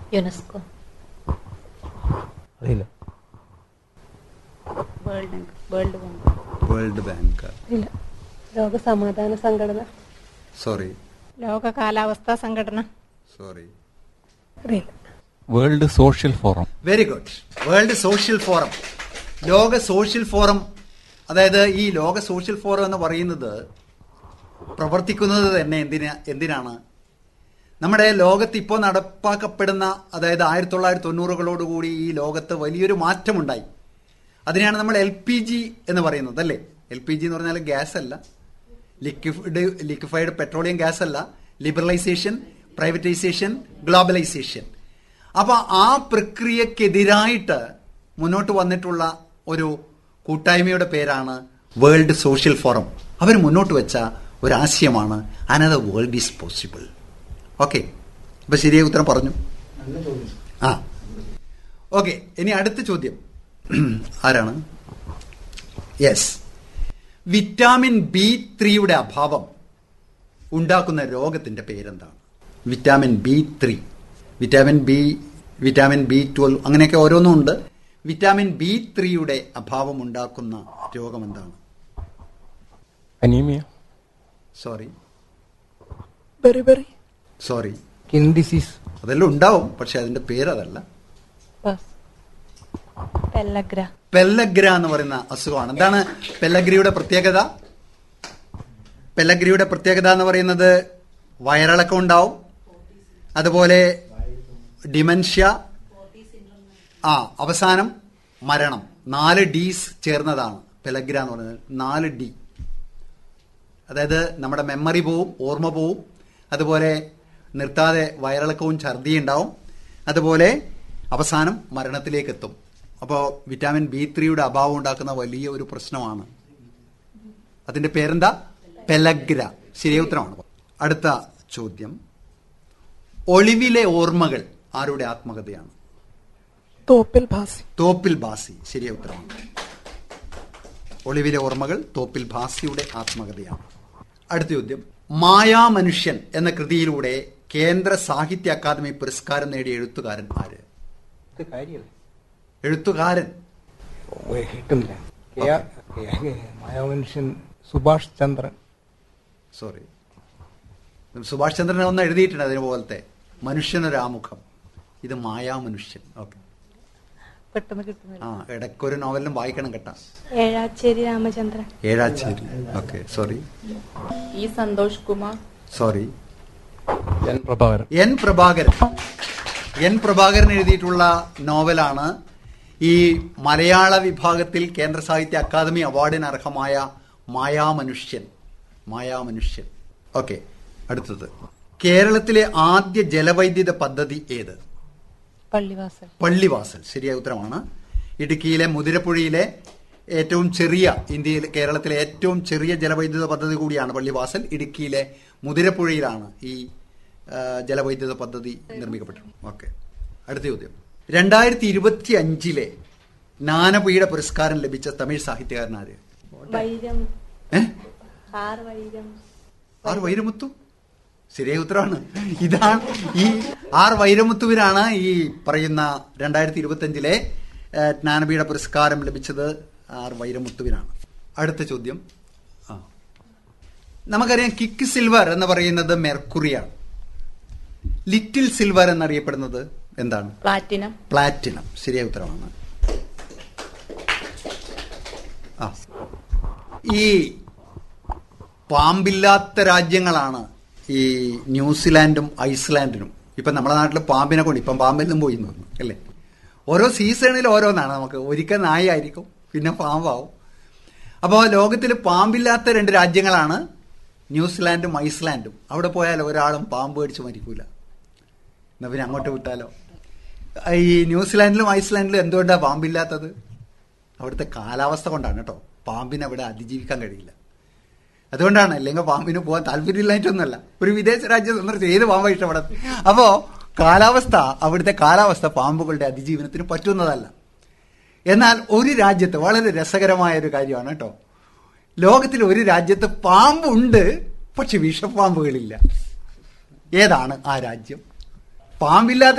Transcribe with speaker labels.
Speaker 1: UNESCO
Speaker 2: അറിയില്ല
Speaker 3: world bank world bank
Speaker 4: world bank
Speaker 5: ഇല്ല ലോക സമാധാന സംഘടന
Speaker 4: സോറി
Speaker 3: ലോക കാലാവസ്ഥാ സംഘടന
Speaker 4: സോറി
Speaker 5: അറിയില്ല
Speaker 2: world social forum
Speaker 4: very good world social forum ലോക സോഷ്യൽ ഫോറം അതായത് ഈ ലോക സോഷ്യൽ ഫോറം എന്ന് പറയുന്നത് പ്രവർത്തിക്കുന്നത് തന്നെ എന്തിനാ എന്തിനാണ് നമ്മുടെ ലോകത്ത് ഇപ്പോൾ നടപ്പാക്കപ്പെടുന്ന അതായത് ആയിരത്തി തൊള്ളായിരത്തി തൊണ്ണൂറുകളോടുകൂടി ഈ ലോകത്ത് വലിയൊരു മാറ്റമുണ്ടായി അതിനെയാണ് നമ്മൾ എൽ പി ജി എന്ന് പറയുന്നത് അല്ലേ എൽ പി ജി എന്ന് പറഞ്ഞാൽ ഗ്യാസ് അല്ല ലിക്വിഡ് ലിക്വിഫൈഡ് പെട്രോളിയം ഗ്യാസ് അല്ല ലിബറലൈസേഷൻ പ്രൈവറ്റൈസേഷൻ ഗ്ലോബലൈസേഷൻ അപ്പൊ ആ പ്രക്രിയക്കെതിരായിട്ട് മുന്നോട്ട് വന്നിട്ടുള്ള ഒരു കൂട്ടായ്മയുടെ പേരാണ് വേൾഡ് സോഷ്യൽ ഫോറം അവർ മുന്നോട്ട് വെച്ച ഒരു ആശയമാണ് another world is possible okay അപ്പൊ ശരിയായ ഉത്തരം പറഞ്ഞു ആ ഓക്കെ ഇനി അടുത്ത ചോദ്യം ആരാണ് യെസ് വിറ്റാമിൻ ബി ത്രീയുടെ അഭാവം ഉണ്ടാക്കുന്ന രോഗത്തിന്റെ പേരെന്താണ് vitamin B three vitamin B vitamin B twelve അങ്ങനെയൊക്കെ ഓരോന്നും ഉണ്ട് വിറ്റാമിൻ ബി ത്രീയുടെ അഭാവം ഉണ്ടാക്കുന്ന രോഗം എന്താണ്
Speaker 2: anaemia
Speaker 4: sorry
Speaker 5: beriberi
Speaker 4: sorry
Speaker 2: skin disease
Speaker 4: അതെല്ലാം ഉണ്ടാവും പക്ഷെ അതിന്റെ പേരതല്ല
Speaker 5: പാസ്
Speaker 3: പെല്ലഗ്ര
Speaker 4: പെല്ലഗ്ര എന്ന് പറയുന്ന അസുഖമാണ് എന്താണ് പെല്ലഗ്രിയുടെ പ്രത്യേകത പെല്ലഗ്രിയുടെ പ്രത്യേകത എന്ന് പറയുന്നത് വയറിളക്കം ഉണ്ടാവും അതുപോലെ ഡിമെൻഷ്യ ആ അവസാനം മരണം നാല് ഡീസ് ചേർന്നതാണ് പെലഗ്ര എന്ന് പറയുന്നത് നാല് ഡി അതായത് നമ്മുടെ മെമ്മറി പോവും ഓർമ്മ പോവും അതുപോലെ നിർത്താതെ വയറിളക്കവും ഛർദിയും ഉണ്ടാവും അതുപോലെ അവസാനം മരണത്തിലേക്ക് എത്തും അപ്പോൾ വിറ്റാമിൻ ബി ത്രീയുടെ അഭാവം ഉണ്ടാക്കുന്ന വലിയ ഒരു പ്രശ്നമാണ് അതിന്റെ പേരെന്താ പെലഗ്ര ശരിയ ഉത്തരമാണ് അടുത്ത ചോദ്യം ഒളിവിലെ ഓർമ്മകൾ ആരുടെ ആത്മകഥയാണ്
Speaker 5: തോപ്പിൽ ഭാസി
Speaker 4: തോപ്പിൽ ബാസി ശരിയ ഉത്തരമാണ് ഒളിവിലെ ഓർമ്മകൾ തോപ്പിൽ ഭാസിയുടെ ആത്മകഥയാണ് അടുത്ത ചോദ്യം മായാമനുഷ്യൻ എന്ന കൃതിയിലൂടെ കേന്ദ്ര സാഹിത്യ അക്കാദമി പുരസ്കാരം നേടിയ എഴുത്തുകാരൻ ആര്
Speaker 2: ഇത് കാര്യമല്ലേ
Speaker 4: എഴുത്തുകാരൻ
Speaker 2: കിട്ടുന്നില്ല K R- K- K- Mayamanushyan Subhash Chandran
Speaker 4: sorry Subhash Chandran ഒന്ന് എഴുതിയിട്ടുണ്ട് അതിന് പോലത്തെ മനുഷ്യനൊരാമുഖം ഇത് മായാമനുഷ്യൻ ഓക്കെ
Speaker 3: പെട്ടെന്ന് കിട്ടുന്നില്ല
Speaker 4: ആ ഇടയ്ക്കൊരു നോവലിലും വായിക്കണം കേട്ടാ
Speaker 3: ഏഴാച്ചേരി രാമചന്ദ്രൻ
Speaker 4: ഏഴാച്ചേരി ഓക്കെ സോറി
Speaker 3: ഈ Santhosh Kumar
Speaker 4: sorry
Speaker 2: N Prabhakaran
Speaker 4: N Prabhakaran N Prabhakaran എഴുതിയിട്ടുള്ള നോവലാണ് ഈ മലയാള വിഭാഗത്തിൽ കേന്ദ്ര സാഹിത്യ അക്കാദമി അവാർഡിന് അർഹമായ മായാമനുഷ്യൻ മായാമനുഷ്യൻ ഓക്കെ അടുത്തത് കേരളത്തിലെ ആദ്യ ജലവൈദ്യുത പദ്ധതി ഏത്
Speaker 3: പള്ളിവാസൽ
Speaker 4: പള്ളിവാസൽ ശരിയായ ഉത്തരമാണ് ഇടുക്കിയിലെ മുതിരപ്പുഴയിലെ ഏറ്റവും ചെറിയ ഇന്ത്യയിൽ കേരളത്തിലെ ഏറ്റവും ചെറിയ ജലവൈദ്യുത പദ്ധതി കൂടിയാണ് പള്ളിവാസൽ ഇടുക്കിയിലെ മുതിരപ്പുഴയിലാണ് ഈ ആ, ജലവൈദ്യുത പദ്ധതി നിർമ്മിക്കപ്പെട്ടത് ഓക്കെ അടുത്ത ചോദ്യം രണ്ടായിരത്തി ഇരുപത്തി അഞ്ചിലെ ജ്ഞാനപീഠ പുരസ്കാരം ലഭിച്ച തമിഴ് സാഹിത്യകാരൻ ആര്
Speaker 3: വൈരം
Speaker 4: ഏ
Speaker 3: ആർ വൈരം
Speaker 4: ആർ വൈരമുത്തു ശരിയായ ഉത്തരമാണ് ഇതാണ് ഈ ആർ വൈരമുത്തുവിനാണ് ഈ പറയുന്ന രണ്ടായിരത്തി ഇരുപത്തി അഞ്ചിലെ ജ്ഞാനപീഠ പുരസ്കാരം ലഭിച്ചത് ആർ വൈരമുത്തുവിനാണ് അടുത്ത ചോദ്യം ആ നമുക്കറിയാം കിക്ക് സിൽവർ എന്ന് പറയുന്നത് മെർക്കുറിയാണ് ലിറ്റിൽ സിൽവർ എന്നറിയപ്പെടുന്നത് എന്താണ്
Speaker 3: പ്ലാറ്റിനം
Speaker 4: പ്ലാറ്റിനം ശരിയായ ഉത്തരമാണ് ആ ഈ പാമ്പില്ലാത്ത രാജ്യങ്ങളാണ് ഈ ന്യൂസിലാൻഡും ഐസ്ലാൻഡിനും ഇപ്പം നമ്മുടെ നാട്ടിൽ പാമ്പിനെ കൊണ്ട് ഇപ്പം പാമ്പിലും പോയി എന്ന് തോന്നുന്നു അല്ലേ ഓരോ സീസണിൽ ഓരോന്നാണ് നമുക്ക് ഒരിക്കൽ നായായിരിക്കും പിന്നെ പാമ്പാവും അപ്പോൾ ലോകത്തിൽ പാമ്പില്ലാത്ത രണ്ട് രാജ്യങ്ങളാണ് ന്യൂസിലാൻഡും ഐസ്ലാൻഡും അവിടെ പോയാൽ ഒരാളും പാമ്പ് കടിച്ച് മരിക്കൂല എന്നാ പിന്നെ അങ്ങോട്ട് വിട്ടാലോ ഈ ന്യൂസിലാൻഡിലും ഐസ്ലാൻഡിലും എന്തുകൊണ്ടാണ് പാമ്പില്ലാത്തത് അവിടുത്തെ കാലാവസ്ഥ കൊണ്ടാണ് കേട്ടോ പാമ്പിന് അവിടെ അതിജീവിക്കാൻ കഴിയില്ല അതുകൊണ്ടാണ് അല്ലെങ്കിൽ പാമ്പിന് പോകാൻ താല്പര്യമില്ലായിട്ടൊന്നുമല്ല ഒരു വിദേശ രാജ്യം സന്ദർശിച്ച് ഏത് പാമ്പാണ് ഇഷ്ടപ്പെടാത്ത അപ്പോ കാലാവസ്ഥ അവിടുത്തെ കാലാവസ്ഥ പാമ്പുകളുടെ അതിജീവനത്തിന് പറ്റുന്നതല്ല എന്നാൽ ഒരു രാജ്യത്ത് വളരെ രസകരമായ ഒരു കാര്യമാണ് കേട്ടോ ലോകത്തിൽ ഒരു രാജ്യത്ത് പാമ്പുണ്ട് പക്ഷെ വിഷപ്പാമ്പുകളില്ല ഏതാണ് ആ രാജ്യം പാമ്പില്ലാത്ത